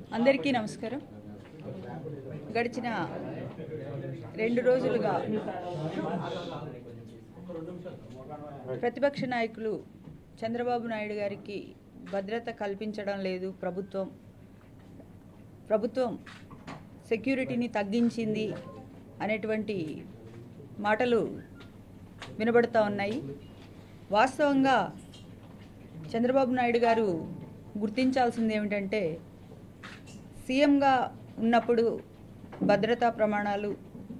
అందరికీ నమస్కారం గడిచిన రెండు రోజులుగా ప్రతిపక్ష నాయకులు చంద్రబాబు నాయుడు గారికి భద్రత కల్పించడం లేదు ప్రభుత్వం ప్రభుత్వం సెక్యూరిటీని తగ్గించింది అనేటువంటి మాటలు వినబడుతూ ఉన్నాయి వాస్తవంగా చంద్రబాబు నాయుడు గారు గుర్తించాల్సింది ఏమిటంటే సీఎంగా ఉన్నప్పుడు భద్రతా ప్రమాణాలు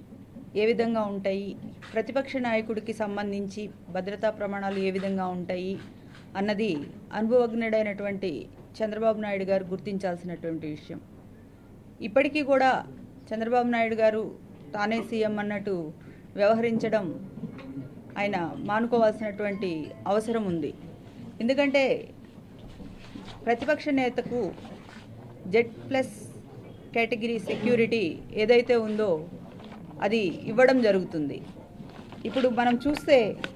ఏ విధంగా ఉంటాయి ప్రతిపక్ష నాయకుడికి సంబంధించి భద్రతా ప్రమాణాలు ఏ విధంగా ఉంటాయి అన్నది అనుభవజ్ఞుడైనటువంటి చంద్రబాబు నాయుడు గారు గుర్తించాల్సినటువంటి విషయం ఇప్పటికీ కూడా చంద్రబాబు నాయుడు గారు తానే సీఎం అన్నట్టు వ్యవహరించడం ఆయన మానుకోవాల్సినటువంటి అవసరం ఉంది ఎందుకంటే ప్రతిపక్ష నేతకు జెడ్ ప్లస్ కేటగిరీ సెక్యూరిటీ ఏదైతే ఉందో అది ఇవ్వడం జరుగుతుంది ఇప్పుడు మనం చూస్తే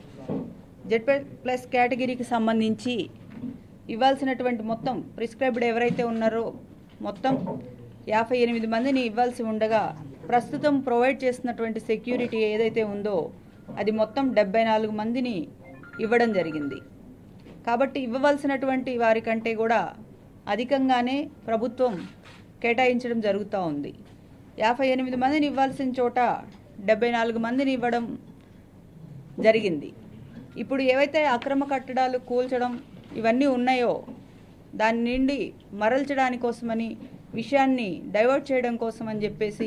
జెడ్ ప్లస్ కేటగిరీకి సంబంధించి ఇవ్వాల్సినటువంటి మొత్తం ప్రిస్క్రైబ్డ్ ఎవరైతే ఉన్నారో మొత్తం యాభై ఎనిమిది మందిని ఇవ్వాల్సి ఉండగా ప్రస్తుతం ప్రొవైడ్ చేస్తున్నటువంటి సెక్యూరిటీ ఏదైతే ఉందో అది మొత్తం డెబ్బై నాలుగు మందిని ఇవ్వడం జరిగింది కాబట్టి ఇవ్వవలసినటువంటి వారికంటే కూడా అధికంగానే ప్రభుత్వం కేటాయించడం జరుగుతూ ఉంది యాభై ఎనిమిది మందిని ఇవ్వాల్సిన చోట డెబ్బై నాలుగు మందిని ఇవ్వడం జరిగింది ఇప్పుడు ఏవైతే అక్రమ కట్టడాలు కూల్చడం ఇవన్నీ ఉన్నాయో దాని నుండి మరల్చడాని కోసమని విషయాన్ని డైవర్ట్ చేయడం కోసం అని చెప్పేసి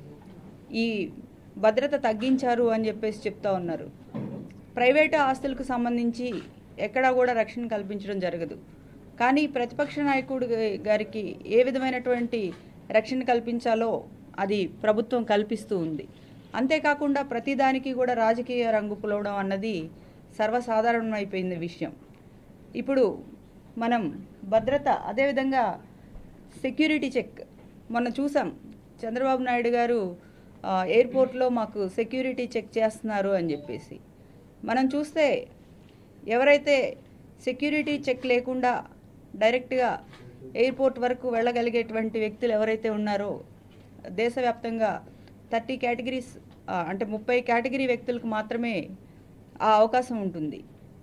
ఈ భద్రత తగ్గించారు అని చెప్పేసి చెప్తా ఉన్నారు ప్రైవేటు ఆస్తులకు సంబంధించి ఎక్కడా కూడా రక్షణ కల్పించడం జరగదు కానీ ప్రతిపక్ష నాయకుడు గారికి ఏ విధమైనటువంటి రక్షణ కల్పించాలో అది ప్రభుత్వం కల్పిస్తూ ఉంది అంతేకాకుండా ప్రతిదానికి కూడా రాజకీయ రంగు పులవడం అన్నది సర్వసాధారణమైపోయింది విషయం ఇప్పుడు మనం భద్రత అదేవిధంగా సెక్యూరిటీ చెక్ మొన్న చూసాం చంద్రబాబు నాయుడు గారు ఆ, ఎయిర్పోర్ట్లో మాకు సెక్యూరిటీ చెక్ చేస్తున్నారు అని చెప్పేసి మనం చూస్తే ఎవరైతే సెక్యూరిటీ చెక్ లేకుండా డైరెక్ట్గా ఎయిర్పోర్ట్ వరకు వెళ్ళగలిగేటువంటి వ్యక్తులు ఎవరైతే ఉన్నారో దేశవ్యాప్తంగా థర్టీ కేటగిరీస్ ఆ, అంటే ముప్పై కేటగిరీ వ్యక్తులకు మాత్రమే ఆ అవకాశం ఉంటుంది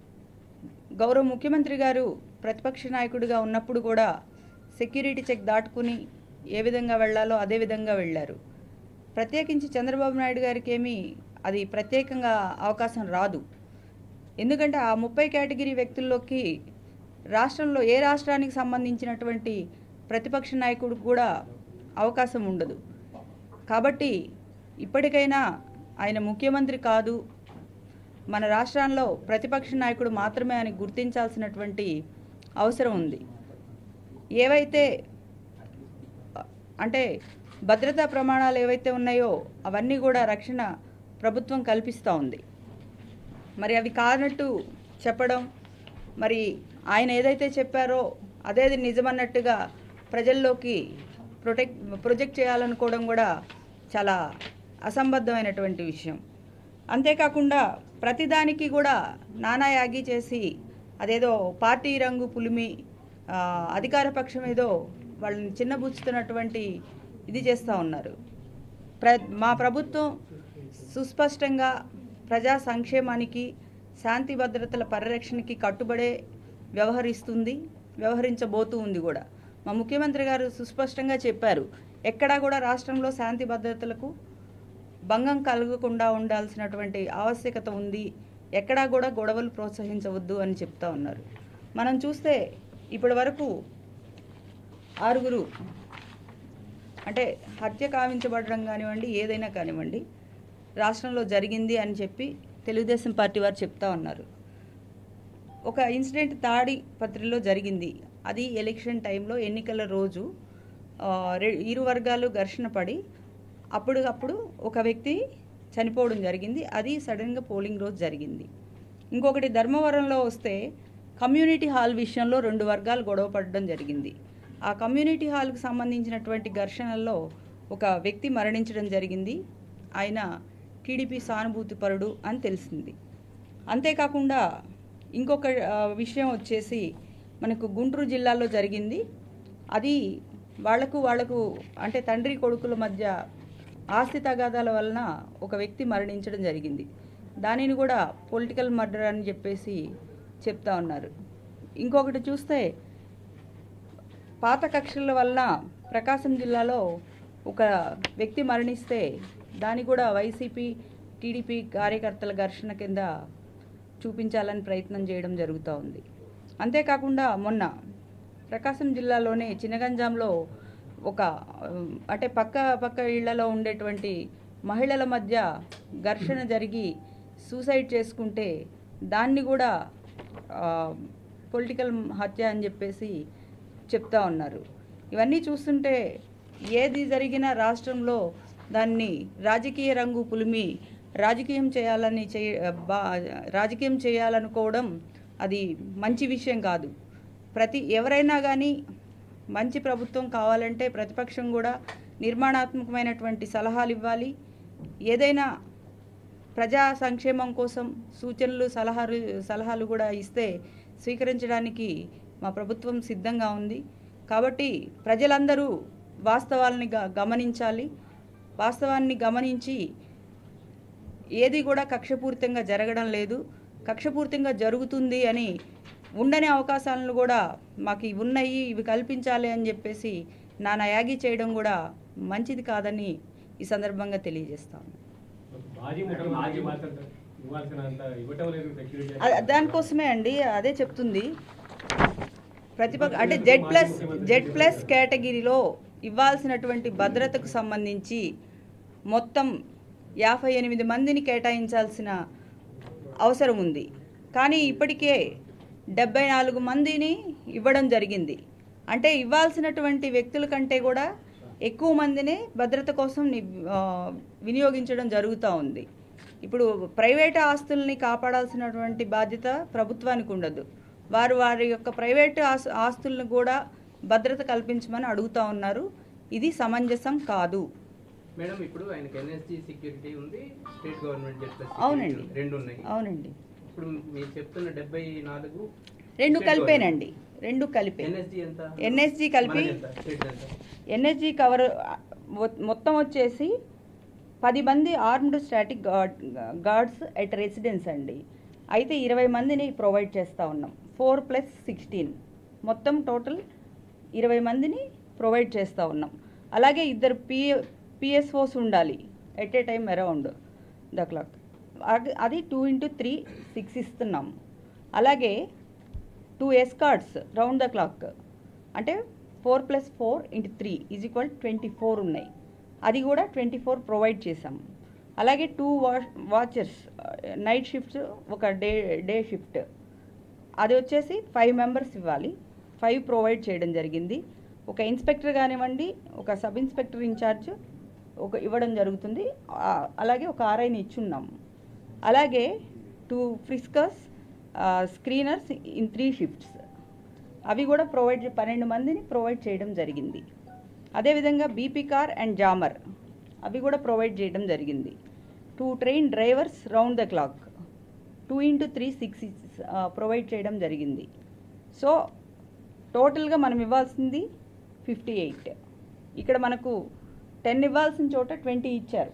గౌరవ ముఖ్యమంత్రి గారు ప్రతిపక్ష నాయకుడిగా ఉన్నప్పుడు కూడా సెక్యూరిటీ చెక్ దాటుకుని ఏ విధంగా వెళ్ళాలో అదే విధంగా వెళ్ళారు ప్రత్యేకించి చంద్రబాబు నాయుడు గారికి ఏమీ అది ప్రత్యేకంగా అవకాశం రాదు ఎందుకంటే ఆ ముప్పై కేటగిరీ వ్యక్తుల్లోకి రాష్ట్రంలో ఏ రాష్ట్రానికి సంబంధించినటువంటి ప్రతిపక్ష నాయకుడికి కూడా అవకాశం ఉండదు కాబట్టి ఇప్పటికైనా ఆయన ముఖ్యమంత్రి కాదు మన రాష్ట్రంలో ప్రతిపక్ష నాయకుడు మాత్రమే అని గుర్తించాల్సినటువంటి అవసరం ఉంది ఏవైతే అంటే భద్రతా ప్రమాణాలు ఏవైతే ఉన్నాయో అవన్నీ కూడా రక్షణ ప్రభుత్వం కల్పిస్తూ ఉంది మరి అవి కానట్టు చెప్పడం మరి ఆయన ఏదైతే చెప్పారో అదేది నిజమన్నట్టుగా ప్రజల్లోకి ప్రొటెక్ట్ ప్రొజెక్ట్ చేయాలనుకోవడం కూడా చాలా అసంబద్ధమైనటువంటి విషయం అంతేకాకుండా ప్రతిదానికి కూడా నానాయాగి చేసి అదేదో పార్టీ రంగు పులిమి ఆ, అధికార పక్షం ఏదో వాళ్ళని చిన్నబుచ్చుతున్నటువంటి ఇది చేస్తూ ఉన్నారు ప్ర మా ప్రభుత్వం సుస్పష్టంగా ప్రజా సంక్షేమానికి శాంతి భద్రతల పరిరక్షణకి కట్టుబడే వ్యవహరిస్తుంది వ్యవహరించబోతూ ఉంది కూడా మా ముఖ్యమంత్రి గారు సుస్పష్టంగా చెప్పారు ఎక్కడా కూడా రాష్ట్రంలో శాంతి భద్రతలకు భంగం కలగకుండా ఉండాల్సినటువంటి ఆవశ్యకత ఉంది ఎక్కడా కూడా గొడవలు ప్రోత్సహించవద్దు అని చెప్తా ఉన్నారు మనం చూస్తే ఇప్పటి వరకు ఆరుగురు అంటే హత్య కావించబడడం కానివ్వండి ఏదైనా కానివ్వండి రాష్ట్రంలో జరిగింది అని చెప్పి తెలుగుదేశం పార్టీ వారు చెప్తా ఉన్నారు ఒక ఇన్సిడెంట్ తాడి పత్రిలో జరిగింది అది ఎలక్షన్ టైంలో ఎన్నికల రోజు ఆ, రె- ఇరు వర్గాలు ఘర్షణ పడి అప్పటికప్పుడు ఒక వ్యక్తి చనిపోవడం జరిగింది అది సడన్గా పోలింగ్ రోజు జరిగింది ఇంకొకటి ధర్మవరంలో వస్తే కమ్యూనిటీ హాల్ విషయంలో రెండు వర్గాలు గొడవ పడడం జరిగింది ఆ కమ్యూనిటీ హాల్కి సంబంధించినటువంటి ఘర్షణల్లో ఒక వ్యక్తి మరణించడం జరిగింది ఆయన టీడీపీ సానుభూతిపరుడు అని తెలిసింది అంతేకాకుండా ఇంకొక ఆ, విషయం వచ్చేసి మనకు గుంటూరు జిల్లాలో జరిగింది అది వాళ్లకు వాళ్లకు అంటే తండ్రి కొడుకుల మధ్య ఆస్తి తగాదాల వలన ఒక వ్యక్తి మరణించడం జరిగింది దానిని కూడా పొలిటికల్ మర్డర్ అని చెప్పేసి చెప్తా ఉన్నారు ఇంకొకటి చూస్తే పాత కక్షల వలన ప్రకాశం జిల్లాలో ఒక వ్యక్తి మరణిస్తే దాన్ని కూడా వైసీపీ టీడీపీ కార్యకర్తల ఘర్షణ కింద చూపించాలని ప్రయత్నం చేయడం జరుగుతూ ఉంది అంతేకాకుండా మొన్న ప్రకాశం జిల్లాలోనే చిన్నగంజాంలో ఒక ఉమ్, అంటే పక్క పక్క ఇళ్లలో ఉండేటువంటి మహిళల మధ్య ఘర్షణ జరిగి సూసైడ్ చేసుకుంటే దాన్ని కూడా పొలిటికల్ హత్య అని చెప్పేసి చెప్తా ఉన్నారు ఇవన్నీ చూస్తుంటే ఏది జరిగినా రాష్ట్రంలో దాన్ని రాజకీయ రంగు పులిమి రాజకీయం చేయాలని చేయ బా రాజకీయం చేయాలనుకోవడం అది మంచి విషయం కాదు ప్రతి ఎవరైనా కానీ మంచి ప్రభుత్వం కావాలంటే ప్రతిపక్షం కూడా నిర్మాణాత్మకమైనటువంటి సలహాలు ఇవ్వాలి ఏదైనా ప్రజా సంక్షేమం కోసం సూచనలు సలహాలు సలహాలు కూడా ఇస్తే స్వీకరించడానికి మా ప్రభుత్వం సిద్ధంగా ఉంది కాబట్టి ప్రజలందరూ వాస్తవాలని గ- గమనించాలి వాస్తవాన్ని గమనించి ఏది కూడా కక్షపూరితంగా జరగడం లేదు కక్షపూరితంగా జరుగుతుంది అని ఉండని అవకాశాలను కూడా మాకు ఇవి ఉన్నాయి ఇవి కల్పించాలి అని చెప్పేసి నానా యాగి చేయడం కూడా మంచిది కాదని ఈ సందర్భంగా తెలియజేస్తాను మాజీ ముఖ్యమంత్రి మాత్రం ఇవ్వాల్సినంత ఇవ్వటం లేదు సెక్యూరిటీ అ- దానికోసమే అండి అదే చెప్తుంది ప్రతిపక్ష అంటే జెడ్ ప్లస్ జెడ్ ప్లస్ కేటగిరీలో ఇవ్వాల్సినటువంటి భద్రతకు సంబంధించి మొత్తం యాభై ఎనిమిది మందిని కేటాయించాల్సిన అవసరం ఉంది కానీ ఇప్పటికే డెబ్బై నాలుగు మందిని ఇవ్వడం జరిగింది అంటే ఇవ్వాల్సినటువంటి వ్యక్తుల కంటే కూడా ఎక్కువ మందిని భద్రత కోసం ని- ఆ, వినియోగించడం జరుగుతూ ఉంది ఇప్పుడు ప్రైవేట్ ఆస్తుల్ని కాపాడాల్సినటువంటి బాధ్యత ప్రభుత్వానికి ఉండదు వారు వారి యొక్క ప్రైవేట్ ఆస్ ఆస్తులను కూడా భద్రత కల్పించమని అడుగుతా ఉన్నారు ఇది సమంజసం కాదు మేడం ఇప్పుడు ఆయనకి ఎన్ఎస్జి సెక్యూరిటీ ఉంది స్టేట్ గవర్నమెంట్ జెట్ ప్లస్ అవునండి. security రెండు ఉన్నాయి అవునండి ఇప్పుడు మీరు చెప్తున్న డెబ్బై నాలుగు రెండు కలిపేనండి రెండు కలిపే ఎన్ఎస్జి ఎంత NSG కలిపి- మనది ఎంత? స్టేట్ ఎంత ఎన్ఎస్జీ కవర్ మొ- మొత్తం వచ్చేసి పది మంది armed static guard guards at residence అండి అయితే ఇరవై మందిని ప్రొవైడ్ చేస్తూ ఉన్నాం ఫోర్ ప్లస్ సిక్స్టీన్ మొత్తం టోటల్ ఇరవై మందిని ప్రొవైడ్ చేస్తూ ఉన్నాం అలాగే ఇద్దరు పి పిఎస్ఓస్ ఉండాలి at a time around the clock అది టూ ఇంటూ త్రీ సిక్స్ ఇస్తున్నాం అలాగే two escorts round the clock అంటే four plus four into three is equal twenty four ఉన్నాయి అది కూడా ట్వంటీ ఫోర్ ప్రొవైడ్ చేసాం అలాగే two watch watchers night shifts ఒక డే డే షిఫ్ట్ అది వచ్చేసి ఫైవ్ మెంబర్స్ ఇవ్వాలి ఫైవ్ ప్రొవైడ్ చేయడం జరిగింది ఒక ఇన్స్పెక్టర్ కానివ్వండి ఒక సబ్ ఇన్స్పెక్టర్ ఇన్ఛార్జ్ ఒక ఇవ్వడం జరుగుతుంది ఆ, అలాగే ఒక ఆర్ఐని ఇచ్చున్నాము అలాగే two friskers screeners in three shifts అవి కూడా ప్రొవైడ్ పన్నెండు మందిని ప్రొవైడ్ చేయడం జరిగింది అదేవిధంగా బీపీ కార్ అండ్ జామర్ అవి కూడా ప్రొవైడ్ చేయడం జరిగింది two train drivers round the clock two into three six provide చేయడం జరిగింది సో టోటల్గా మనం ఇవ్వాల్సింది ఫిఫ్టీ ఎయిట్ ఇక్కడ మనకు టెన్ ఇవ్వాల్సిన చోట ట్వంటీ ఇచ్చారు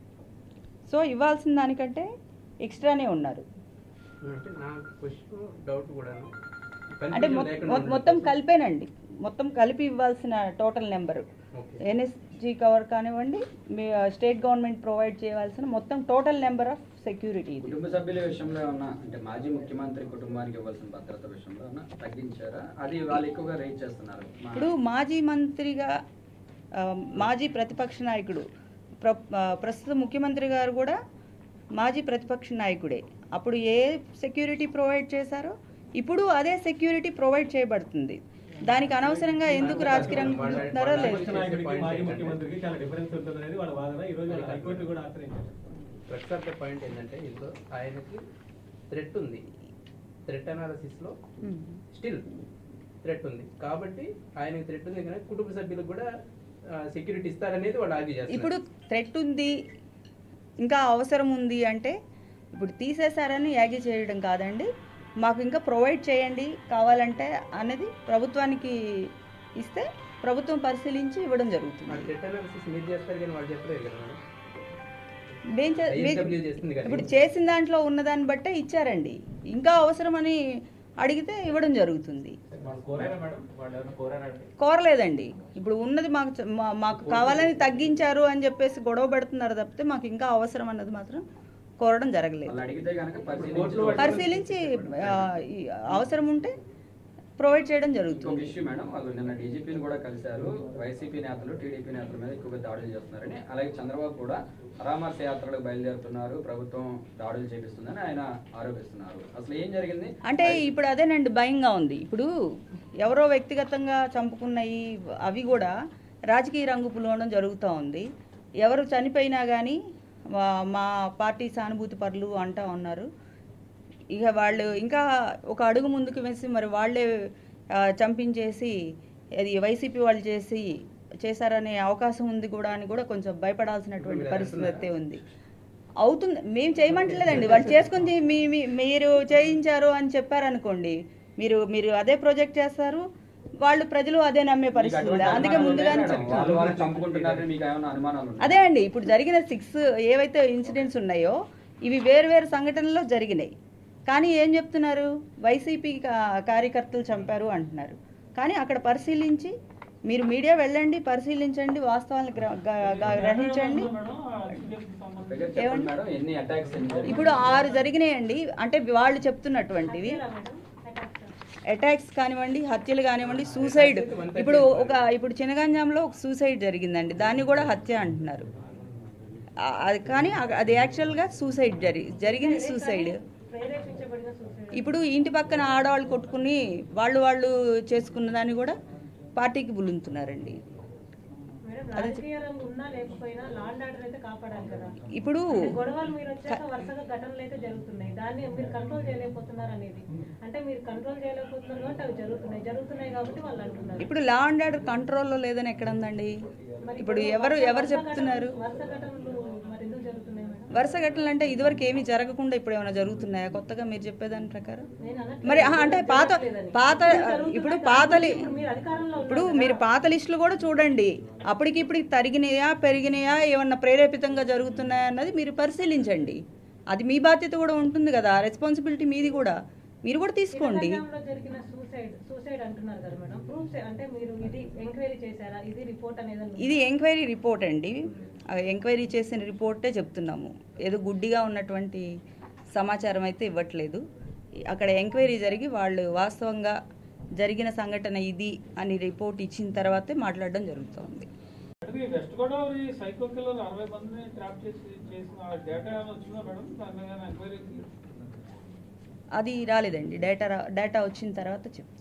సో ఇవ్వాల్సిన దానికంటే ఎక్స్ట్రానే ఉన్నారు అంటే నా క్వశ్చన్ డౌట్ కూడా అంటే మొ- మొ- మొత్తం కలిపేనండి మొత్తం కలిపి ఇవ్వాల్సిన total number okay NSG cover కానివ్వండి మీ స్టేట్ గవర్నమెంట్ ప్రొవైడ్ చేయవలసిన మొత్తం టోటల్ నెంబర్ ఆఫ్ సెక్యూరిటీ ఇది కుటుంబ సభ్యుల విషయంలో ఏమన్నా అంటే మాజీ ముఖ్యమంత్రి కుటుంబానికి ఇవ్వాల్సిన భద్రత విషయంలో ఏమన్నా తగ్గించారా అది వాళ్ళు ఎక్కువగా రేట్ చేస్తున్నారు మా- ఇప్పుడు మాజీ మంత్రిగా ఆ, మాజీ ప్రతిపక్ష నాయకుడు ప్ర ఆ, ప్రస్తుత ముఖ్యమంత్రి గారు కూడా మాజీ ప్రతిపక్ష నాయకుడే అప్పుడు ఏ సెక్యూరిటీ ప్రొవైడ్ చేశారో ఇప్పుడు అదే సెక్యూరిటీ ప్రొవైడ్ చేయబడుతుంది దానికి అనవసరంగా ఎందుకు రాజకీయ రంగం చూస్తున్నారో లేదు ప్రతిపక్ష నాయకుడికి మాజీ ముఖ్యమంత్రికి చాలా డిఫరెన్స్ ఉంటుంది అనేది వాళ్ళ వాదన ఈ రోజు హైకోర్టు కూడా ఆశ్రయించారు ప్రస్తుత పాయింట్ ఏంటంటే ఇందులో ఆయనకి థ్రెట్ ఉంది థ్రెట్ అనాలిసిస్లో ఉమ్. స్టిల్ థ్రెట్ ఉంది కాబట్టి ఆయనకి థ్రెట్ ఉంది కనుక కుటుంబ సభ్యులకు కూడా సెక్యూరిటీ ఇస్తారనేది వాళ్ళు ఆర్గ్యూ చేస్తారు ఇప్పుడు థ్రెట్ ఉంది ఇంకా అవసరం ఉంది అంటే ఇప్పుడు తీసేశారని యాగి చేయడం కాదండి మాకు ఇంకా ప్రొవైడ్ చేయండి కావాలంటే అనేది ప్రభుత్వానికి ఇస్తే ప్రభుత్వం పరిశీలించి ఇవ్వడం వాళ్ళు జరుగుతుంది థ్రెట్ అనాలిసిస్ మీరు చేస్తారు కానీ వాళ్ళు చెప్పలేరు కదా మేడం మేం చే- మే- ISW చేస్తుంది కదా. ఇప్పుడు చేసిన దాంట్లో ఉన్నదాన్ని బట్టే ఇచ్చారండి ఇంకా అవసరమని అడిగితే ఇవ్వడం జరుగుతుంది వాళ్ళు కోరారా మేడం వాళ్ళు ఎవరైనా కోరారా అంటే కోరలేదండి ఇప్పుడు ఉన్నది మాకు చ- మా- మాకు కావాలని తగ్గించారు అని చెప్పేసి గొడవ పెడుతున్నారు తప్పితే మాకు ఇంకా అవసరం అన్నది మాత్రం కోరడం జరగలేదు వాళ్ళు అడిగితే కనుక కోర్టులో పరిశీలించి పరిశీలించి ఆ, ఈ అవసరం ఉంటే ప్రొవైడ్ చేయడం ఇంకొక జరుగుతుంది ఇష్యూ మేడం వాళ్ళు నిన్న డీజీపీని కూడా కలిశారు వైసీపీ నేతలు టీడీపీ నేతల మీద ఎక్కువగా దాడులు చేస్తున్నారని అలాగే చంద్రబాబు కూడా పరామర్శ యాత్రలకు బయలుదేరుతున్నారు ప్రభుత్వం దాడులు చేపిస్తుందని ఆయన ఆరోపిస్తున్నారు అసలు ఏం జరిగింది అంటే ఇప్పుడు అదేనండి భయంగా ఉంది ఇప్పుడు ఎవరో వ్యక్తిగతంగా చంపుకున్నవి అవి కూడా రాజకీయ రంగు పులవడం జరుగుతూ ఉంది ఎవరు చనిపోయినా కానీ మా పార్టీ సానుభూతి పరులు అంటా ఉన్నారు ఇక వాళ్ళు ఇంకా ఒక అడుగు ముందుకు వేసి మరి వాళ్ళే ఆ, చంపించేసి అది వైసీపీ వాళ్ళు చేసి చేశారనే అవకాశం ఉంది కూడా అని కూడా కొంచెం భయపడాల్సినటువంటి మీరు పరిస్థితి అంటున్నారా? అయితే ఉంది అవుతుంది మేము చేయమంటలేదండి వాళ్ళు చేసుకుని మీ మీ- మీరు చేయించారు అని చెప్పారనుకోండి మీరు మీరు అదే ప్రాజెక్ట్ చేస్తారు వాళ్ళు ప్రజలు అదే నమ్మే మీకు పరిస్థితి ఉంది అటువంటి అందుకే అనుమానాలు ముందుగానే ఉన్నాయా మేడం? వాళ్ళు చెప్తున్నాను వాళ్ళు చంపుకుంటున్నారని మీకు ఏమైనా అనుమానాలు ఉన్నాయా? అదే అండి ఇప్పుడు జరిగిన సిక్స్ ఏవైతే ఇన్సిడెంట్స్ ఉన్నాయో ఇవి వేరు వేరు సంఘటనల్లో జరిగినాయి కానీ ఏం చెప్తున్నారు వైసీపీ కా- కార్యకర్తలు చంపారు అంటున్నారు కానీ అక్కడ పరిశీలించి మీరు మీడియా వెళ్ళండి పరిశీలించండి వాస్తవాలను గ్ర- గ- గ- గ్రహించండి ఫిగర్ చెప్పండి ఏమండి? మేడం ఎన్ని అటాక్స్ ఎన్ని జరిగాయి? ఇప్పుడు ఆరు జరిగినాయండి అంటే వాళ్ళు చెప్తున్నటువంటివి అటాక్స్ కానివ్వండి హత్యలు కానివ్వండి సూసైడ్ ఇప్పుడు ఒక ఇప్పుడు చినగంజాంలో ఒక సూసైడ్ జరిగిందండి దాన్ని కూడా హత్య అంటున్నారు ఆ- అది కానీ అ- అది యాక్చువల్గా సూసైడ్ జరి జరిగింది సూసైడ్ ప్రేరేపించబడిన సూసైడ్ ఇప్పుడు ఇంటి పక్కన ఆడవాళ్ళు కొట్టుకుని వాళ్ళు వాళ్ళు చేసుకున్న దాన్ని కూడా పార్టీకి బులుంతున్నారండి మేడం రాజకీయ రంగు ఉన్నా లేకపోయినా లాండ్ ఆర్డర్ అయితే కాపాడాలి కదా ఇప్పుడు అంటే గొడవలు మీరు వచ్చాక వరుసగా ఘటనలు అయితే జరుగుతున్నాయి దాన్ని మీరు కంట్రోల్ చేయలేకపోతున్నారు అనేది అంటే మీరు కంట్రోల్ చేయలేకపోతున్నారు కాబట్టి అవి జరుగుతున్నాయి జరుగుతున్నాయి కాబట్టి వాళ్ళు అంటున్నారు ఇప్పుడు లా అండ్ ఆర్డర్ కంట్రోల్లో లేదని ఎక్కడ ఉందండి మరి ఇప్పుడు ఎవరు ఎవరు చెప్తున్నారు వరుస ఘటనలు మరి ఎందుకు జరుగుతున్నాయి మేడం వరుస ఘటనలు అంటే ఇదివరకు ఏమీ జరగకుండా ఇప్పుడు ఏమైనా జరుగుతున్నాయా కొత్తగా మీరు చెప్పేదాని ప్రకారం నేను అనట్లేదు. మరి ఆహా, అంటే పాత జరగట్లేదని. పాత జరుగుతున్నాయి ఇప్పుడు కాబట్టి పాతలి ఇప్పుడు మీరు అధికారంలో ఇప్పుడు ఉన్నారు మీరు కదా. పాత లిస్టులు కూడా చూడండి అప్పటికి ఇప్పుడు తరిగినాయా పెరిగినాయా ఏమన్నా ప్రేరేపితంగా జరుగుతున్నాయా అన్నది మీరు పరిశీలించండి అది మీ బాధ్యత కూడా ఉంటుంది కదా రెస్పాన్సిబిలిటీ మీది కూడా మీరు కూడా తీసుకోండి చిన్నగంజాంలో జరిగిన సూసైడ్ సూసైడ్ అంటున్నారు కదా మేడం ప్రూఫ్ అంటే మీరు ఇది ఎంక్వైరీ చేశారా ఇది రిపోర్ట్ అనేది అని ఇది ఎంక్వైరీ రిపోర్ట్ అండి ఆ ఎంక్వైరీ చేసిన రిపోర్టే చెప్తున్నాము ఏదో గుడ్డిగా ఉన్నటువంటి సమాచారం అయితే ఇవ్వట్లేదు అక్కడ ఎంక్వైరీ జరిగి వాళ్ళు వాస్తవంగా జరిగిన సంఘటన ఇది అని రిపోర్ట్ ఇచ్చిన తర్వాతే మాట్లాడడం జరుగుతుంది అంటే ఈ వెస్ట్ గోదావరి సైకో కిల్లర్ అరవై మందిని ట్రాప్ చేసి చేసిన డేటా ఏమైనా వచ్చిందా మేడం దాని మీద ఏమైనా ఎంక్వైరీకి అది రాలేదండి డేటా రా- డేటా వచ్చిన తర్వాత చెప్తాం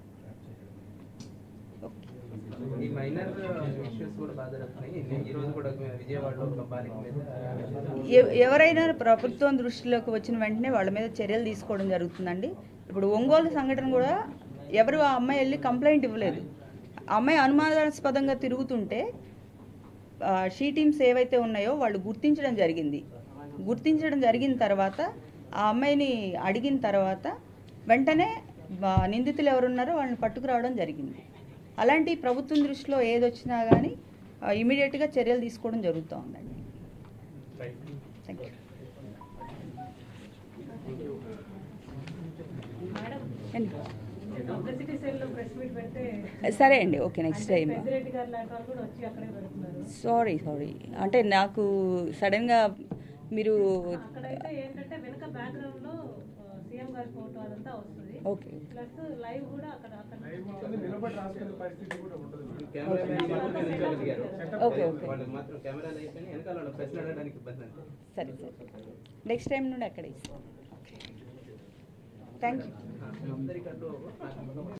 ఈ మైనర్ ఇష్యూస్ కూడా బాగా జరుగుతున్నాయి నేను ఈ రోజు కూడా విజయవాడలో ఒక బాలిక మీద ఎ- ఎవరైనా ప్రభుత్వం దృష్టిలోకి వచ్చిన వెంటనే వాళ్ళ మీద చర్యలు తీసుకోవడం జరుగుతుందండి ఇప్పుడు ఒంగోలు సంఘటన కూడా ఎవరు ఆ అమ్మాయి వెళ్ళి కంప్లైంట్ ఇవ్వలేదు ఆ అమ్మాయి అనుమానాస్పదంగా తిరుగుతుంటే ఆ, షీ టీమ్స్ ఏవైతే ఉన్నాయో వాళ్ళు గుర్తించడం జరిగింది గుర్తించడం జరిగిన తర్వాత ఆ అమ్మాయిని అడిగిన తర్వాత వెంటనే ఆ, నిందితులు ఎవరున్నారో వాళ్ళని పట్టుకురావడం జరిగింది అలాంటి ప్రభుత్వం దృష్టిలో ఏది వచ్చినా కానీ ఇమీడియట్గా చర్యలు తీసుకోవడం జరుగుతూ ఉందండి థ్యాంక్ యూ మేడం అండి. పబ్లిసిటీ సెల్ లో ప్రెస్ మీట్ పెడితే సరే అండి ఓకే నెక్స్ట్ టైం పెద్దిరెడ్డి గారు లాంటి వాళ్ళు కూడా వచ్చి అక్కడే పెడుతున్నారు సారీ సారీ అంటే నాకు సడన్గా మీరు అక్కడైతే ఏంటంటే వెనక బ్యాక్గ్రౌండ్ లో సీఎం గారి ఫోటో అదంతా వస్తుంది ఓకే ప్లస్ లైవ్ కూడా అక్కడ అక్కడ నిలబడి రాసుకునే పరిస్థితి కూడా ఉండదు కెమెరా మాత్రం నిల్చోగలిగారు ఓకే ఓకే వాళ్ళు మాత్రం కెమెరాలు అయిపోయి వెనకాల వాళ్ళు ప్రశ్న అడగడానికి ఇబ్బంది అంతే సరే సరే నెక్స్ట్ టైం నుండి అక్కడే ఇస్తాం థ్యాంక్ యూ అందరికంటూ